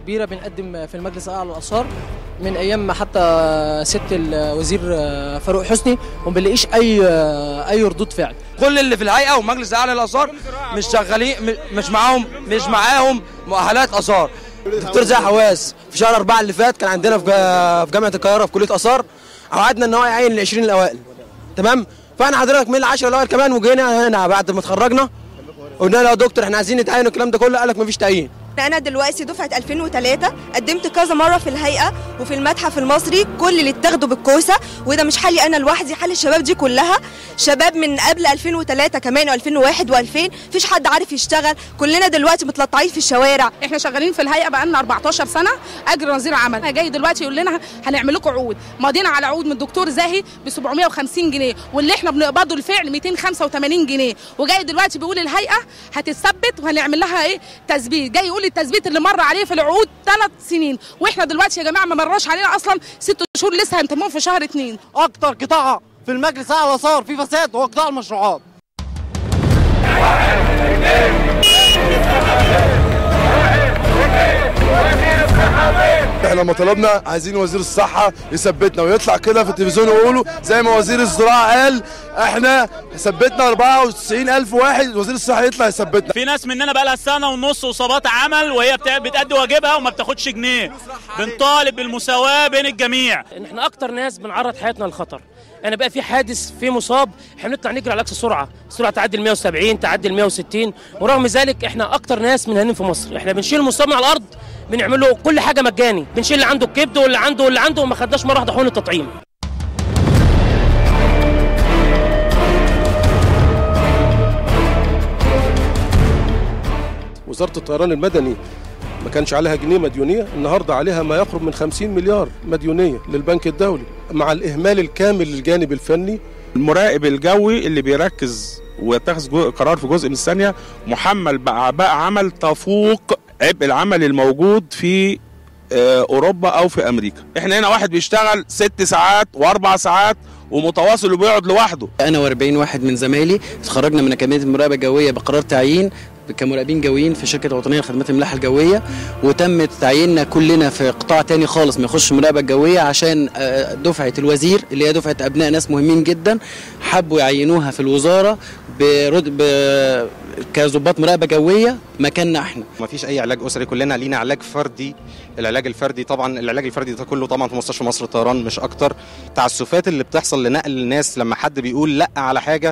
كبيره بنقدم في المجلس الاعلى للاثار من ايام ما حتى ست الوزير فاروق حسني وما بنلاقيش اي اي ردود فعل كل اللي في الهيئه ومجلس الاعلى للاثار مش شغالين مش معاهم مش معاهم مؤهلات اثار دكتور زي حواس في شهر أربعة اللي فات كان عندنا في في جامعه القاهره في كليه اثار اوعدنا ان هو يعين ال 20 الاوائل تمام فاحنا حضرتك من ال 10 الاوائل كمان وجينا هنا بعد ما اتخرجنا قلنا له يا دكتور احنا عايزين نتعين والكلام ده كله قال لك مفيش تعيين انا دلوقتي دفعه 2003 قدمت كذا مره في الهيئه وفي المتحف المصري كل اللي اتاخدوا بالكوسه وده مش حالي انا لوحدي حال الشباب دي كلها شباب من قبل 2003 كمان و2001 و2000 مفيش حد عارف يشتغل كلنا دلوقتي متلطعين في الشوارع احنا شغالين في الهيئه بقالنا 14 سنه اجر وزير عمل جاي دلوقتي يقول لنا هنعمل لكم عقود ماضينا على عقود من الدكتور زاهي ب 750 جنيه واللي احنا بنقبضه الفعل 285 جنيه وجاي دلوقتي بيقول الهيئه هتثبت وهنعمل لها ايه تثبيت جاي يقول التثبيت اللي مر عليه في العقود ثلاث سنين واحنا دلوقتي يا جماعه ما مرش علينا اصلا ست شهور لسه هنتمهم في شهر اثنين اكتر قطاع في المجلس الاعلى صار في فساد هو قطاع المشروعات احنا لما طلبنا عايزين وزير الصحة يثبتنا ويطلع كده في التلفزيون ويقولوا زي ما وزير الزراعة قال احنا ثبتنا 94 ألف واحد وزير الصحة يطلع يثبتنا في ناس مننا بقى لها سنة ونص وصابات عمل وهي بتأدي واجبها وما بتاخدش جنيه بنطالب بالمساواة بين الجميع احنا اكتر ناس بنعرض حياتنا للخطر انا بقى في حادث في مصاب احنا بنطلع نجري على اقصى سرعه السرعه تعدي ال 170 تعدي ال 160 ورغم ذلك احنا اكتر ناس منهنين في مصر احنا بنشيل المصاب من على الارض بنعمل له كل حاجه مجاني بنشيل اللي عنده الكبد واللي عنده واللي عنده وما خدناش مره واحده حقن التطعيم وزارة الطيران المدني ما كانش عليها جنيه مديونية النهاردة عليها ما يقرب من 50 مليار مديونية للبنك الدولي مع الإهمال الكامل للجانب الفني المراقب الجوي اللي بيركز ويتخذ قرار في جزء من الثانية محمل بأعباء عمل تفوق عبء العمل الموجود في اوروبا او في امريكا احنا هنا واحد بيشتغل ست ساعات واربع ساعات ومتواصل وبيقعد لوحده انا و40 واحد من زمايلي اتخرجنا من اكاديميه المراقبه الجويه بقرار تعيين كمراقبين جويين في شركه الوطنيه لخدمات الملاحه الجويه وتم تعييننا كلنا في قطاع تاني خالص ما يخش المراقبه الجويه عشان دفعه الوزير اللي هي دفعه ابناء ناس مهمين جدا حبوا يعينوها في الوزاره برد ب... كظباط مراقبه جويه مكاننا احنا ما فيش اي علاج اسري كلنا لينا علاج فردي العلاج الفردي طبعا العلاج الفردي ده كله طبعا في مستشفى مصر الطيران مش اكتر التعسفات اللي بتحصل لنقل الناس لما حد بيقول لا على حاجه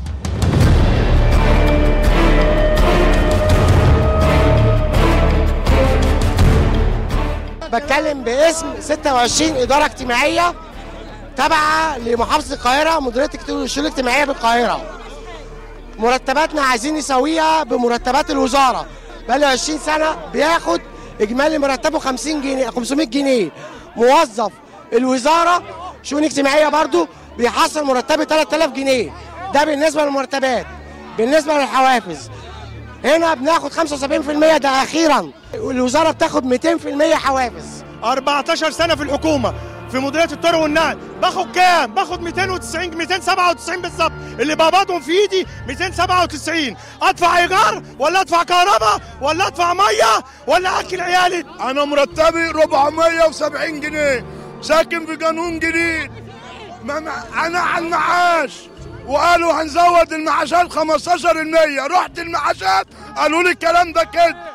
بتكلم باسم 26 اداره اجتماعيه تابعه لمحافظه القاهره مديريه الشؤون الاجتماعيه بالقاهره مرتباتنا عايزين نسويها بمرتبات الوزاره بقاله 20 سنه بياخد اجمالي مرتبه 50 جنيه 500 جنيه موظف الوزاره شؤون اجتماعيه برضو بيحصل مرتبه 3000 جنيه ده بالنسبه للمرتبات بالنسبه للحوافز هنا بناخد 75% ده اخيرا الوزاره بتاخد 200% حوافز 14 سنه في الحكومه في مديريه الطرق والنقل باخد كام؟ باخد 290 297 بالظبط اللي بقبضهم في ايدي 297 ادفع ايجار ولا ادفع كهرباء ولا ادفع ميه ولا اكل عيالي انا مرتبي 470 جنيه ساكن في قانون جديد انا على المعاش وقالوا هنزود المعاشات 15% رحت المعاشات قالوا لي الكلام ده كده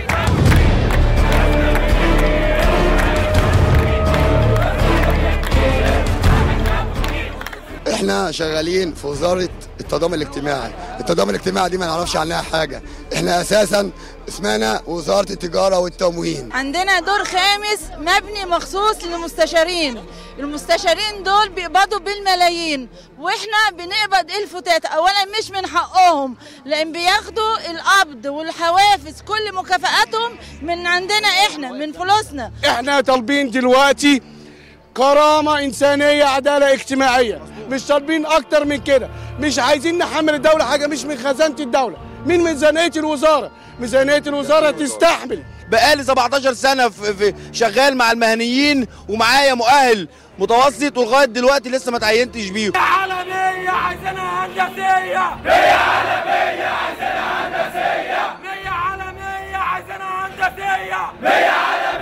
احنا شغالين في وزاره التضامن الاجتماعي التضامن الاجتماعي دي ما نعرفش عنها حاجه احنا اساسا اسمنا وزاره التجاره والتموين عندنا دور خامس مبني مخصوص للمستشارين المستشارين دول بيقبضوا بالملايين واحنا بنقبض الفتات اولا مش من حقهم لان بياخدوا القبض والحوافز كل مكافآتهم من عندنا احنا من فلوسنا احنا طالبين دلوقتي كرامه انسانيه عداله اجتماعيه مش طالبين اكتر من كده مش عايزين نحمل الدوله حاجه مش من خزانه الدوله من ميزانيه الوزاره ميزانيه الوزاره تستحمل بقالي 17 سنه في, في شغال مع المهنيين ومعايا مؤهل متوسط ولغايه دلوقتي لسه ما تعينتش بيه عالميه عايزينها هندسيه مية عالميه عايزينها هندسيه مية عالميه عايزينها هندسيه مية عالميه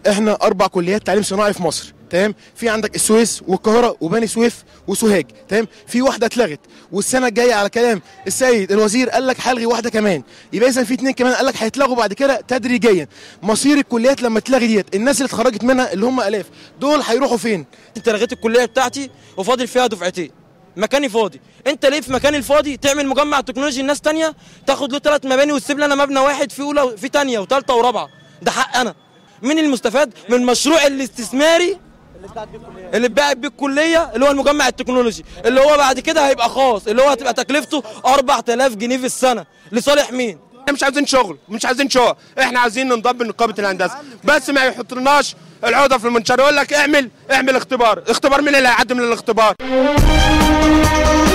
احنا اربع كليات تعليم صناعي في مصر تمام في عندك السويس والقاهره وبني سويف وسوهاج تمام في واحده اتلغت والسنه الجايه على كلام السيد الوزير قال لك هلغي واحده كمان يبقى اذا في اتنين كمان قال لك هيتلغوا بعد كده تدريجيا مصير الكليات لما تلغي ديت الناس اللي اتخرجت منها اللي هم الاف دول هيروحوا فين انت لغيت الكليه بتاعتي وفاضل فيها دفعتين مكاني فاضي انت ليه في مكاني الفاضي تعمل مجمع تكنولوجي الناس تانية تاخد له ثلاث مباني وتسيب لي انا مبنى واحد في اولى في تانية وثالثه ورابعه ده حق انا مين المستفاد من المشروع الاستثماري اللي اتباعت بيه الكليه اللي هو المجمع التكنولوجي اللي هو بعد كده هيبقى خاص اللي هو هتبقى تكلفته 4000 جنيه في السنه لصالح مين احنا مش عايزين شغل مش عايزين شغل احنا عايزين ننضم لنقابه الهندسه بس ما يحطلناش العقده في المنشار يقول لك اعمل اعمل اختبار اختبار مين اللي هيعدي من الاختبار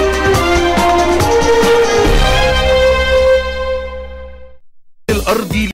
الأرض